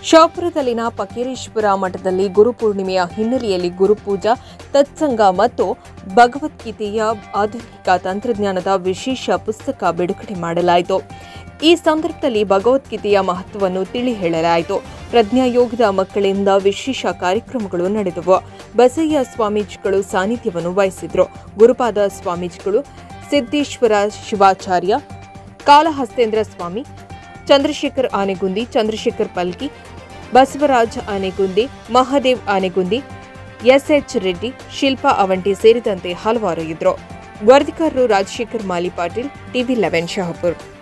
ಶಾಪುರದಲ್ಲಿನ ಪಕೀರೇಶ್ವರ ಮಠದಲ್ಲಿ ಗುರುಪೂರ್ಣಿಮೆಯ ಹಿನ್ನೆಲೆಯಲ್ಲಿ ಗುರುಪೂಜಾ ತತ್ಸಂಗ ಮತ್ತು ಭಗವದ್ಗೀತೆಯ ಆಧುನಿಕ ತಂತ್ರಜ್ಞಾನದ ವಿಶೇಷ ಪುಸ್ತಕ ಬಿಡುಗಡೆ ಮಾಡಲಾಯಿತು ಈ ಸಂದರ್ಭದಲ್ಲಿ ಭಗವದ್ಗೀತೆಯ ಮಹತ್ವವನ್ನು ತಿಳಿ ಹೇಳಲಾಯಿತು ಪ್ರಜ್ಞಾಯೋಗದ ಮಕ್ಕಳಿಂದ ವಿಶೇಷ ಕಾರ್ಯಕ್ರಮಗಳು ನಡೆದವು ಬಸಯ್ಯ ಸ್ವಾಮೀಜಿಗಳು ಸಾನ್ನಿಧ್ಯವನ್ನು ವಹಿಸಿದ್ರು ಗುರುಪಾದ ಸ್ವಾಮೀಜಿಗಳು ಸಿದ್ದೇಶ್ವರ ಶಿವಾಚಾರ್ಯ ಕಾಳಹಸ್ತೇಂದ್ರ ಸ್ವಾಮಿ ಚಂದ್ರಶೇಖರ್ ಆನೆಗುಂದಿ ಚಂದ್ರಶೇಖರ್ ಪಲ್ಕಿ ಬಸವರಾಜ್ ಆನೆಗುಂದಿ ಮಹಾದೇವ್ ಆನೆಗುಂದಿ ಎಸ್ಎಚ್ ರೆಡ್ಡಿ ಶಿಲ್ಪಾ ಅವಂಟಿ ಸೇರಿದಂತೆ ಹಲವಾರು ಇದ್ರು ವರದಿಗಾರರು ರಾಜಶೇಖರ್ ಮಾಲಿ ಪಾಟೀಲ್ ಟಿವಿ ಲೆವೆನ್ ಶಹಪುರ್